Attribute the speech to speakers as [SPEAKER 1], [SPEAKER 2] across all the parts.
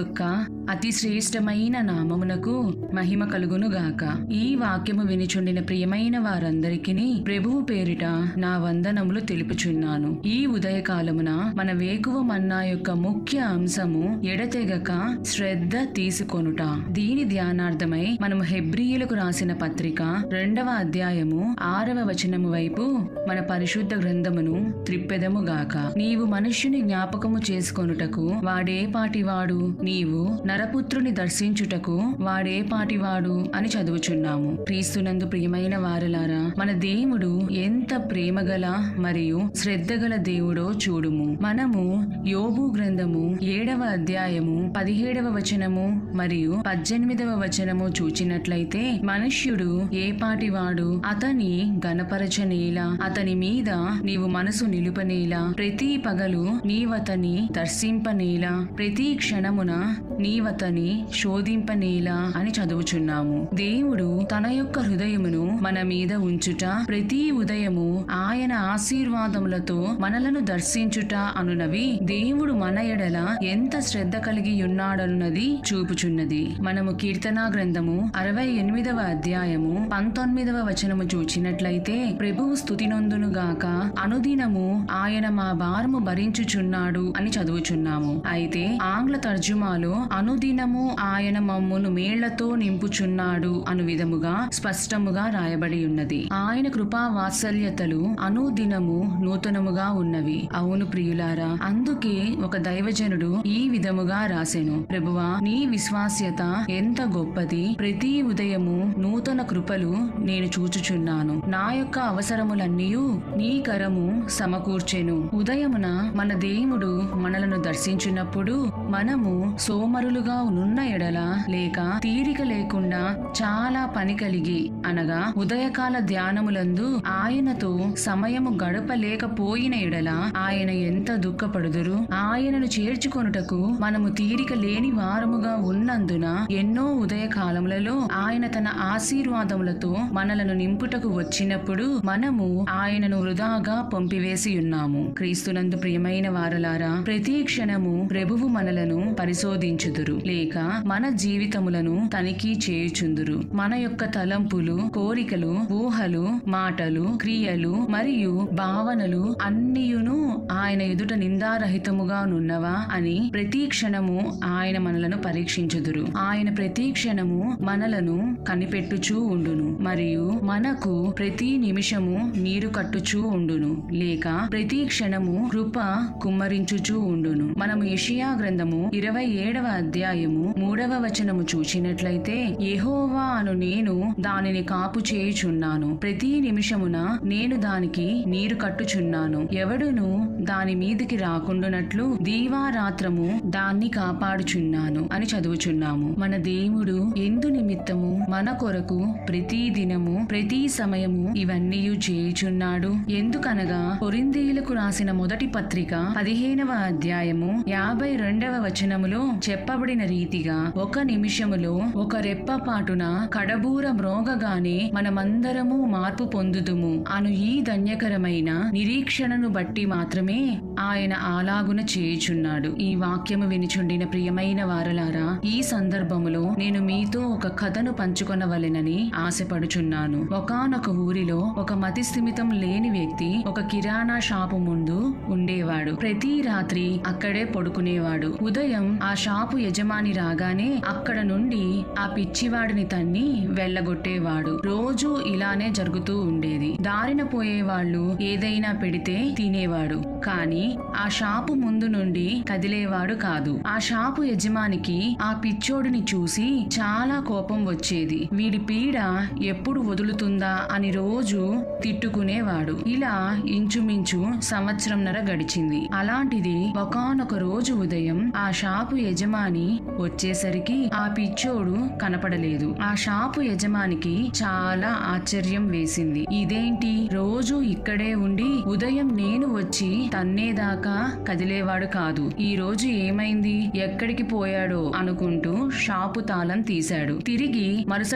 [SPEAKER 1] యొక్క అతి శ్రేష్టమైన నామమునకు మహిమ కలుగును గాక ఈ వాక్యము వినిచుండిన ప్రియమైన వారందరికీ ప్రభువు పేరిట నా వందనములు తెలుపుచున్నాను ఈ ఉదయకాలమున మన వేకువ మన్నా యొక్క ముఖ్య అంశము ఎడతెగక శ్రద్ధ తీసుకొనుట దీని ధ్యానార్థమై మనము హెబ్రియులకు రాసిన పత్రిక రెండవ అధ్యాయము ఆరవ వచనము వైపు మన పరిశుద్ధ గ్రంథమును త్రిప్పెదము గాక నీవు మనుష్యుని జ్ఞాపకము చేసుకొనుటకు వాడే పాటివాడు నీవు నరపుత్రుని దర్శించుటకు వాడే పాటివాడు అని చదువుచున్నాము క్రీస్తునందు ప్రియమైన వారలారా మన దేవుడు ఎంత ప్రేమగల మరియు శ్రద్ధగల దేవుడో చూడుము మనము యోబు గ్రంథము ఏడవ అధ్యాయము పదిహేడవ వచనము మరియు పద్దెనిమిదవ వచనము చూచినట్లయితే మనుష్యుడు ఏ పాటివాడు అతని గణపరచనేలా అతని మీద నీవు మనసు నిలుపనేలా ప్రతి పగలు నీవతని దర్శింపనేలా ప్రతి క్షణమున నీవతని శోధింపనేలా అని చదువుచున్నాము దేవుడు తన యొక్క హృదయమును మన మీద ఉంచుట ప్రతి ఉదయము ఆయన ఆశీర్వాదములతో మనలను దర్శించుట అనునవి దేవుడు మన ఎడల ఎంత శ్రద్ధ కలిగి ఉన్నాడనున్నది చూపుచున్నది మనము కీర్తనా గ్రంథము అరవై ఎనిమిదవ అధ్యాయము పంతొమ్మిదవ వచనము చూచినట్లయితే ప్రభువు స్థుతినొందును గాక అనుదినము ఆయన మా భారము భరించుచున్నాడు అని చదువుచున్నాము అయితే ఆంగ్ల తర్జుమాలో అనుదినము ఆయన మమ్మును మేళ్లతో నింపుచున్నాడు అను విధముగా స్పష్టముగా రాయబడి ఉన్నది ఆయన కృపా వాత్సల్యతలు అనుదినము నూతనముగా ఉన్నవి అవును ప్రియులారా అందుకే ఒక దైవజనుడు ఈ విధముగా రాసెను ప్రభువా నీ విశ్వాస్యత ఎంత గొప్పది ప్రతి ఉదయము నూతన కృపలు నేను చూచుచున్నాను నా యొక్క అవసరములన్నీ నీ కరము సమకూర్చెను ఉదయమున మన దేవుడు మనలను దర్శించినప్పుడు మనము సోమరులుగా నున్న ఎడల లేక తీరిక లేకుండా చాలా పని కలిగి అనగా ఉదయకాల ధ్యానములందు ఆయనతో సమయము గడపలేకపోయిన ఎడల ఆయన ఎంత దుఃఖపడుదురు ఆయనను చేర్చుకొనుటకు మనము తీరిక లేని వారముగా ఉన్నందున ఎన్నో ఉదయ కాలములలో ఆయన తన ఆశీర్వాదములతో మనలను నింపుటకు వచ్చినప్పుడు మనము ఆయనను వృధాగా పంపివేసి ఉన్నాము క్రీస్తునందు ప్రియమైన వారలారా ప్రతి క్షణము ప్రభువు మనలను పరిశోధించుదురు లేక మన జీవితములను తనిఖీ చేయుచుందురు మన యొక్క తలంపులు కోరికలు ఊహలు మాటలు క్రియలు మరియు భావనలు అన్నియును ఆయన ఎదుట నిందారహితముగా నున్నవా అని ప్రతి క్షణము ఆయన మనలను పరీక్షించుదురు ఆయన ప్రతి క్షణము మనలను కనిపెట్టుచూ ఉండును మరియు మనకు ప్రతి నిమిషము నీరు కట్టుచూ ఉండును లేక ప్రతి క్షణము కృప కుమ్మరించుచూ ఉండును మనము యెషయా గ్రంథము ఇరవై ఏడవ అధ్యాయము మూడవ వచనము చూచినట్లయితే యెహోవా అను నేను దానిని కాపు చేయుచున్నాను ప్రతి నిమిషమున నేను దానికి నీరు కట్టుచున్నాను ఎవడును దాని మీదికి రాకుండునట్లు దీవారాత్రము దాన్ని కాపాడుచున్నాను అని చదువుచున్నాము మన దేవుడు ఎందు నిమిత్తము మన కొరకు ప్రతి దినము ప్రతి సమయము ఇవన్నీ చేయుచున్నాడు ఎందుకనగా కొరిందీయులకు రాసిన మొదటి పత్రిక పదిహేనవ అధ్యాయము యాభై రెండవ వచనములో చెప్పబడిన రీతిగా ఒక నిమిషములో ఒక రెప్పపాటున కడబూర మ్రోగగానే మనమందరము మార్పు పొందుదుము అను ఈ ధన్యకరమైన నిరీక్షణను బట్టి మాత్రమే ఆయన ఆలాగున చేయుచున్నాడు ఈ వాక్యము వినిచుండిన ప్రియమైన వారలారా ఈ సందర్భములో నేను మీతో ఒక కథను పంచుకొనవలెనని ఆశపడుచున్నాను ఒకానొక ఊరిలో ఒక మతి స్థిమితం లేని వ్యక్తి ఒక కిరాణా షాపు ముందు ఉండేవాడు ప్రతి రాత్రి అక్కడే పడుకునేవాడు ఉదయం ఆ షాపు యజమాని రాగానే అక్కడ నుండి ఆ పిచ్చివాడిని తన్ని వెళ్ళగొట్టేవాడు రోజు ఇలానే జరుగుతూ ఉండేది దారిన పోయే వాళ్ళు ఏదైనా పెడితే తినేవాడు కానీ ఆ షాపు ముందు నుండి కదిలేవాడు కాదు ఆ షాపు యజమానికి ఆ పిచ్చోడిని చూసి చాలా కోపం వచ్చేది వీడి పీడ ఎప్పుడు వదులుతుందా అని రోజు తిట్టుకునేవాడు ఇలా ఇంచుమించు సంవత్సరంన్నర గడిచింది అలాంటిది ఒకానొక రోజు ఉదయం ఆ షాపు యజమాని వచ్చేసరికి ఆ పిచ్చోడు కనపడలేదు ఆ షాపు యజమానికి చాలా ఆశ్చర్యం వేసింది ఇదేంటి రోజు ఇక్కడే ఉండి ఉదయం నేను వచ్చి తన్నేదాకా కదిలేవాడు కాదు ఈ రోజు ఏమైంది ఎక్కడికి పోయాడో అనుకుంటూ షాపు తాళం తీశాడు తిరిగి మరుసటి రోజు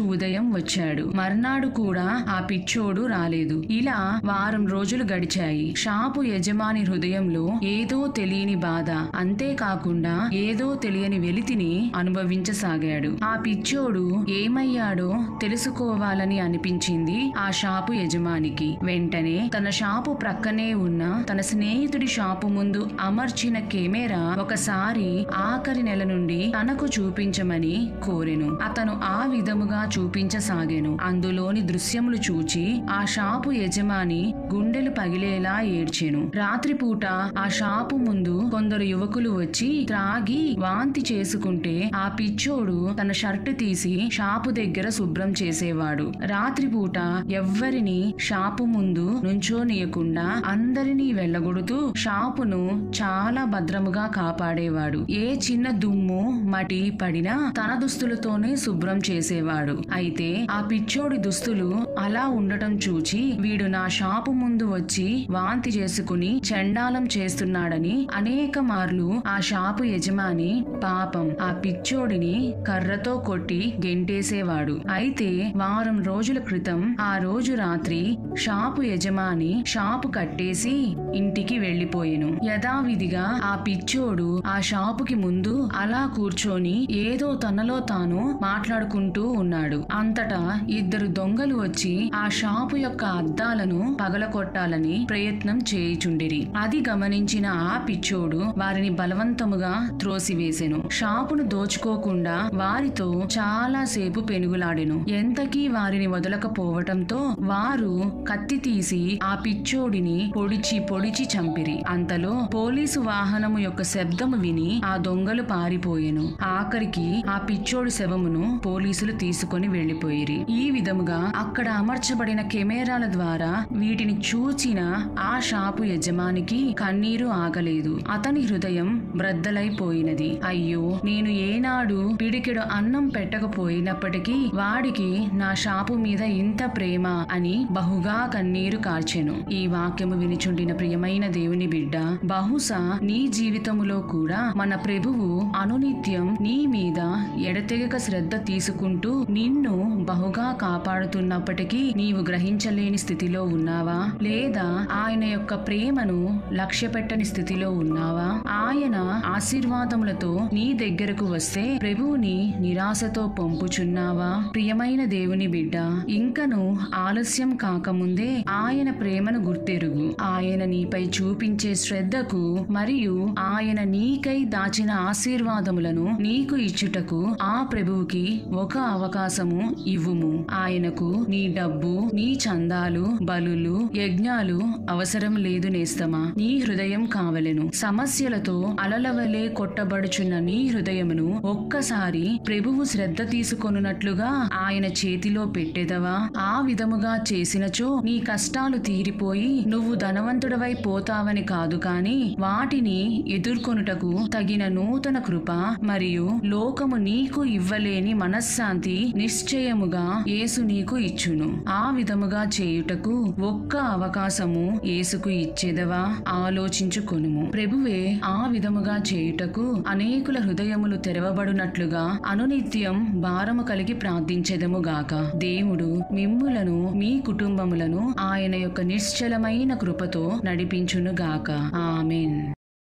[SPEAKER 1] ఉదయం వచ్చాడు మర్నాడు కూడా ఆ పిచ్చోడు రాలేదు ఇలా వారం రోజులు గడిచాయి షాపు యజమాని హృదయంలో ఏదో తెలియని బాధ అంతేకాకుండా ఏదో తెలియని వెలితిని అనుభవించసాగాడు ఆ పిచ్చోడు ఏమయ్యాడో తెలుసుకోవాలని అనిపించింది ఆ షాపు యజమానికి వెంటనే తన షాపు ప్రక్కనే ఉన్న తన స్నేహితుడి షాపు ముందు అమర్చిన కెమెరా ఒకసారి ఆఖరి నెల నుండి తనకు చూపించమని కోరెను అతను ఆ విధముగా చూపించసాగాను అందులోని దృశ్యములు చూచి ఆ షాపు యజమాని గుండెలు పగిలేలా ఏడ్చెను రాత్రిపూట ఆ షాపు ముందు కొందరు యువకులు వచ్చి త్రాగి వాంతి చేసుకుంటే ఆ పిచ్చోడు తన షర్టు తీసి షాపు దగ్గర శుభ్రం చేసేవాడు రాత్రిపూట ఎవ్వరిని షాపు ముందు నుంచోనీయకుండా అందరినీ వెళ్ళగొడుతూ షాపును చాలా భద్రముగా కాపాడేవాడు ఏ చిన్న దుమ్ము మటి పడినా తన దుస్తులతోనే శుభ్రం చేసేవాడు అయితే ఆ పిచ్చోడి దుస్తులు అలా ఉండటం చూచి వీడు నా షాపు ముందు వచ్చి వాంతి చేసుకుని చండాలం చేస్తున్నాడని అనేక మార్లు ఆ షాపు యజమాని పాపం ఆ పిచ్చోడిని కర్రతో కొట్టి గెంటేసేవాడు అయితే వారం రోజుల క్రితం ఆ రోజు రాత్రి షాపు యజమాని షాపు కట్టేసి ఇంటికి వెళ్లిపోయెను యథావిధిగా ఆ పిచ్చోడు ఆ షాపుకి ముందు అలా కూర్చొని ఏదో తనలో తాను మాట్లాడుకుంటూ ఉన్నాడు అంతటా ఇద్దరు దొంగలు వచ్చి ఆ షాపు యొక్క అద్దాలను పగలకొట్టాలని ప్రయత్నం చేయుచుండిరి అది గమనించిన ఆ పిచ్చోడు వారిని బలవంతముగా త్రోసివేసెను షాపును దోచుకోకుండా వారితో చాలా సేపు పెనుగులాడెను ఎంతకీ వారిని వదలకపోవటంతో వారు కత్తి తీసి ఆ పిచ్చోడిని పొడిచి పొడిచి చంపిరి అంతలో పోలీసు వాహనము యొక్క శబ్దము విని ఆ దొంగలు పారిపోయెను ఆఖరికి ఆ పిచ్చోడి శవమును పోలీసులు తీసుకొని వెళ్లిపోయిరి ఈ విధముగా అక్కడ అమర్చబడిన కెమెరాల ద్వారా వీటిని చూచిన ఆ షాపు యజమానికి కన్నీరు ఆగలేదు అతని హృదయం బ్రద్దలైపోయినది అయ్యో నేను ఏనాడు పిడికెడు అన్నం పెట్టకపోయినప్పటికీ వాడికి నా షాపు మీద ఇంత ప్రేమ అని బహుగా కన్నీరు కార్చెను ఈ వాక్యము వినిచుండిన ప్రియమైన దేవుని బిడ్డ బహుశా నీ జీవితములో కూడా మన ప్రభువు అనునిత్యం నీ మీద ఎడతెగక శ్రద్ధ తీసుకుంటూ నిన్ను బహుగా కాపాడుతున్నప్పటికీ నీవు గ్రహించలేని స్థితిలో ఉన్నావా లేదా ఆయన యొక్క ప్రేమను లక్ష్య పెట్టని స్థితిలో ఉన్నావా ఆయన ఆశీర్వాదములతో నీ దగ్గరకు వస్తే ప్రభువుని నిరాశతో పంపుచున్నావా ప్రియమైన దేవుని బిడ్డ ఇంకను ఆలస్యం కాకముందే ఆయన ప్రేమను గుర్తెరుగు ఆయన నీపై చూపించే శ్రద్ధకు మరియు ఆయన నీకై దాచిన ఆశీర్వాదములను నీకు ఇచ్చుటకు ఆ ప్రభువుకి ఒక అవకాశము ఇవ్వుము ఆయనకు నీ డబ్బు నీ చందాలు బలులు యజ్ఞాలు అవసరం లేదు నేస్తమా నీ హృదయం కావలెను సమస్యలతో అలలవలే కొట్టబడుచున్న నీ హృదయమును ఒక్కసారి ప్రభువు శ్రద్ధ తీసుకొనున్నట్లుగా ఆయన చేతిలో పెట్టెదవా ఆ విధముగా చేసినచో నీ కష్టాలు తీరిపోయి నువ్వు ధనవంతుడవై పోతావని కాదు కాని వాటిని ఎదుర్కొనుటకు తగిన నూతన కృప మరియు లోకము నీకు ఇవ్వలేని మనశ్శాంతి నిశ్చయముగా యేసు నీకు ఇచ్చును ఆ విధముగా చేయుటకు ఒక్క అవకాశము యేసుకు ఇచ్చేదవా ఆలోచించుకొనుము ప్రభువే ఆ విధముగా చేయుటకు అనేకుల హృదయములు తెరవబడునట్లుగా అనునిత్యం భారము కలిగి ప్రార్థించెదము గాక దేవుడు మిమ్ములను మీ కుటుంబములను ఆయన యొక్క నిశ్చలమైన కృపతో నడిపించును గాక ఆమెన్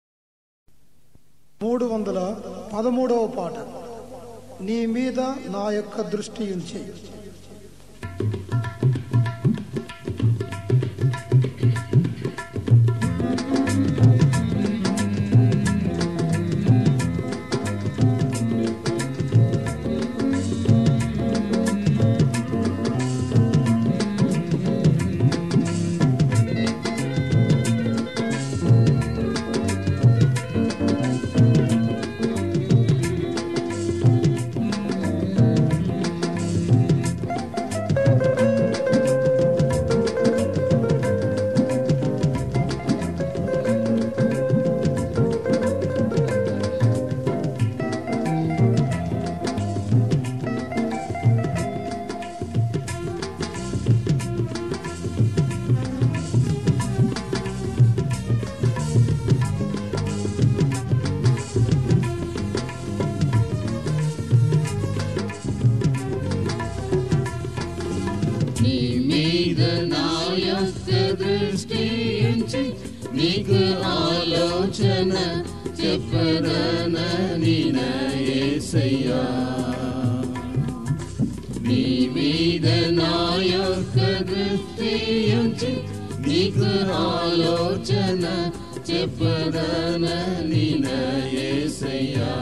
[SPEAKER 2] మూడు వందల పదమూడవ పాట నీ మీద నా యొక్క దృష్టి ఉంచి
[SPEAKER 3] బోధించి నీకు ఆలోచన చెప్పదనని ఏసయ్యా నీ మీద నా యొక్క దృష్టి ఉంచి నీకు ఆలోచన చెప్పదనని ఏసయ్యా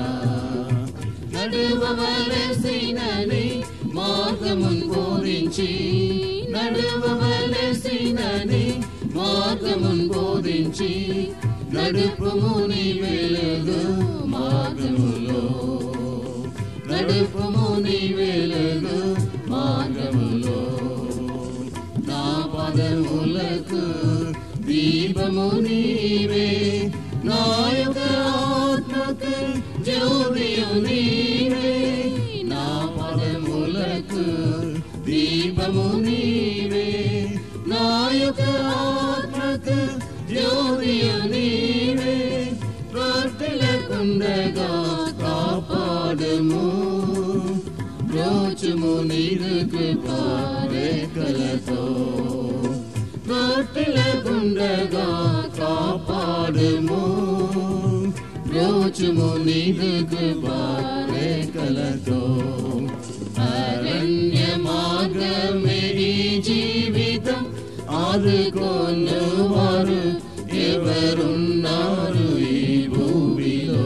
[SPEAKER 3] నడువవలసినని మార్గమున్ బోధించి నడువవలసినని మార్గమున్ బోధించి నడుపుము నీ వెలుగు మార్గములో నడుపుము నీ వెలుగు మార్గములో నా పదములకు దీపము నీవే నా యొక్క ఆత్మకు జ్యోతియు నీవే నా పదములకు దీపము నీవే నా యొక్క ఆత్మకు జ్యోతియు నీవే ప్రార్థనకుండగా కాపాడము రోజుము నీరుకు పారేకలతో ప్రార్థనకుండగా కాపాడము రోజుము నీరుకు పారేకలతో అరణ్య మార్గమే ఈ జీవితం ఆదుకోను వారు ఎవరున్నారు ఈ భూమిలో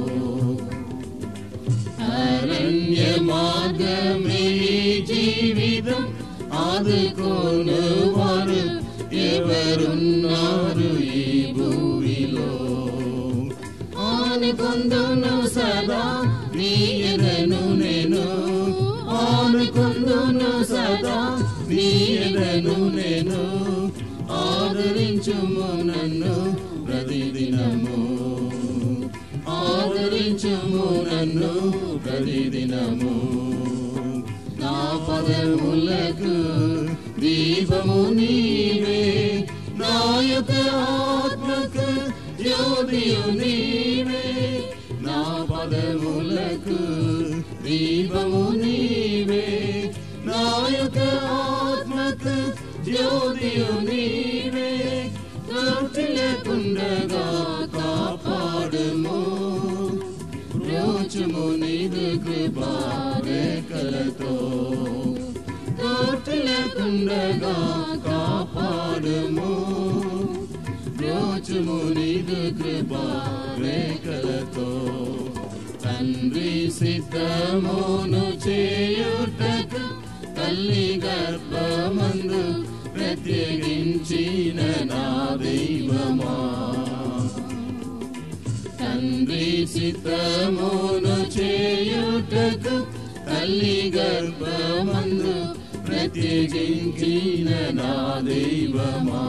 [SPEAKER 3] అరణ్య మార్గమే ఈ జీవితం ఆదుకోను వారు ఎవరున్నారు ఈ భూమిలో ఆనుకుందును సదా నీ ఎదను నేను ఆనుకుందును సదా నీ ఎదను నేను ఆదరించుము నన్ను ప్రతిదినము ఆదరించుము నన్ను ప్రతిదినము నా పదములకు దీపము నీవే నా యొక్క ఆత్మకు జ్యోతియు నీవే నా పదములకు దీపము నీవే నా యొక్క ఆత్మకు జ్యోతియు నీవే కుండగా కాపాడుము రోజుము నీదు కృపారేకలతో కుండగా కాపాడుము రోజుము నీదు కృపారేకలతో తండ్రి సిద్ధమును చేయుటకు తల్లి గర్భమందు ప్రత్యేకించిన నా దైవమా తండ్రి సిద్ధమును చేయుటకు తల్లి గర్భమందు ప్రత్యేకించిన నా దైవమా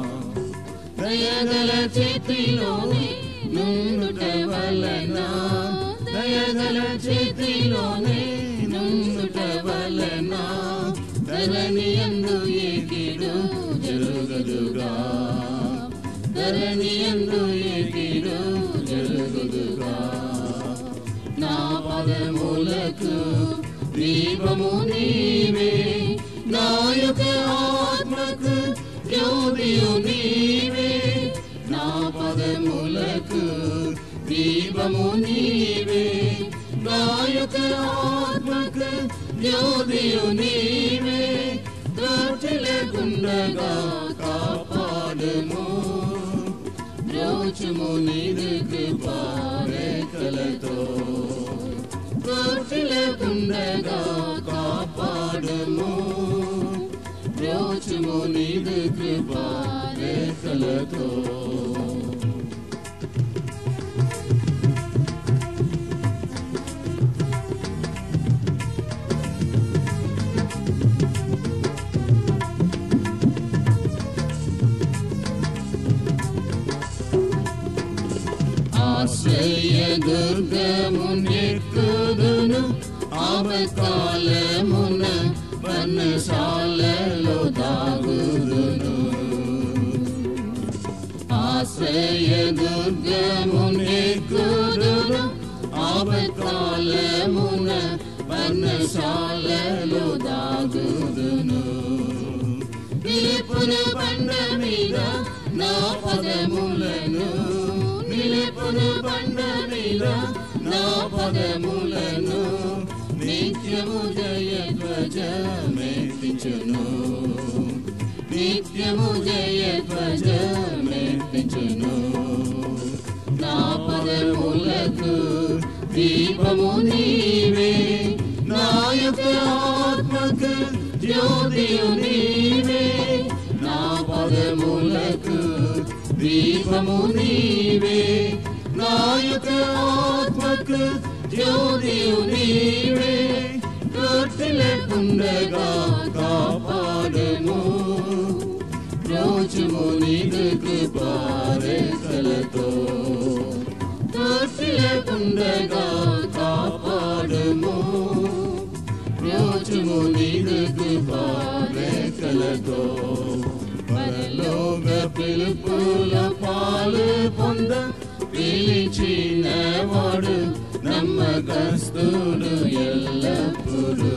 [SPEAKER 3] దయగల చేతిలోనే నుండుట వలన దయగల చేతిలోనే నుండుట వలన ధరణి ఎందు ఏకిడు జరుగుదుగా ధరణి ఎందు ఏకిడు జరుగుదుగా నా పదములకు దీపము నీవే నా యొక్క ఆత్మకు జ్యోతియు నీవే నా పదములకు దీపము నీవే నా యొక్క ఆత్మకు జ్యోతియు నీవే దోచలేకుండగా కాపాడుము రోజుము నీరు కృపారేఖలతో దోచలేకుండగా కాపాడుము రోజుము నీరు కృపారేఖలతో ఆశ్రయ దుర్గమునెక్కుదును ఆపకాలమున వర్ణశాలలో దాగుదును ఆశ్రయ దుర్గమునెక్కుదును ఆపకాలమున వర్ణశాలలో దాగుదును పిలుపున బండ మీద నా పదములను నిలుపును బండ మీద నా పదములను నిత్యము జయ ధ్వజమెత్తించును నిత్యము జయ ధ్వజమెత్తించును నా పదములకు దీపము నీవే నా యొక్క ఆత్మకు జ్యోతియు నీవే నా పదములకు దీపము నీవే నా యొక్క ఆత్మకు జ్యోతియు నీవే తృప్తి లేకుండగా కాపాడము రోజుము నీకు కృపారేఖలతో తృప్తి లేకుండగా కాపాడము రోజుము నీకు కృపారేఖలతో పరలోక పిలుపుల పాలు పొంద పిలిచిన వాడు నమ్మకస్తుడు ఎల్లప్పుడూ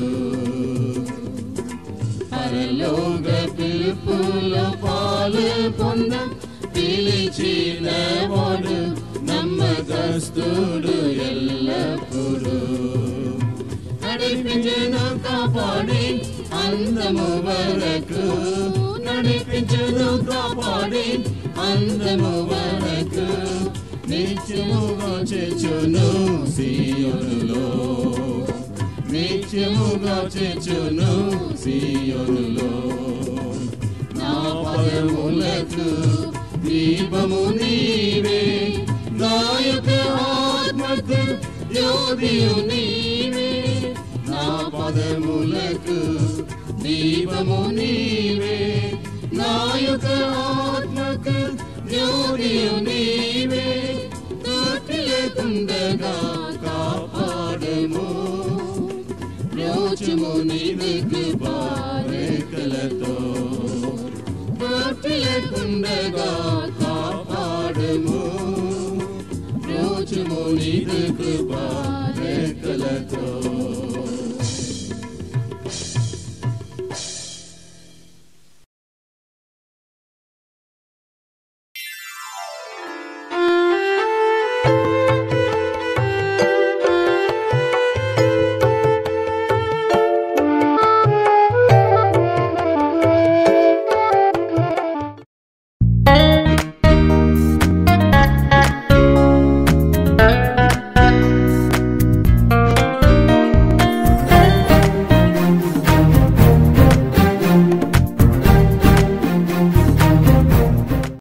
[SPEAKER 3] పరలోక పిలుపుల పాలు పొంద పిలిచిన వాడు నమ్మకస్తుడు ఎల్లప్పుడూ నడిపించును కాపాడి అందము వరకు నడిపించును కాపాడి అందము వరకు నిత్యముగా చేచును సీయోనులో నిత్యముగా చేచును సీయోనులో నా పదములకు దీపము నీవే నా యొక్క ఆత్మకు జ్యోతియు నీవే నా పదములకు దీపము నీవే నా యొక్క ఆత్మకు జ్యోతియు నీవే తోటి లేకుండగా కాపాడము రోజుము నీకు పారేకలతో తోటి లేకుండగా కాపాడము రోజుము నీకు పారేకలతో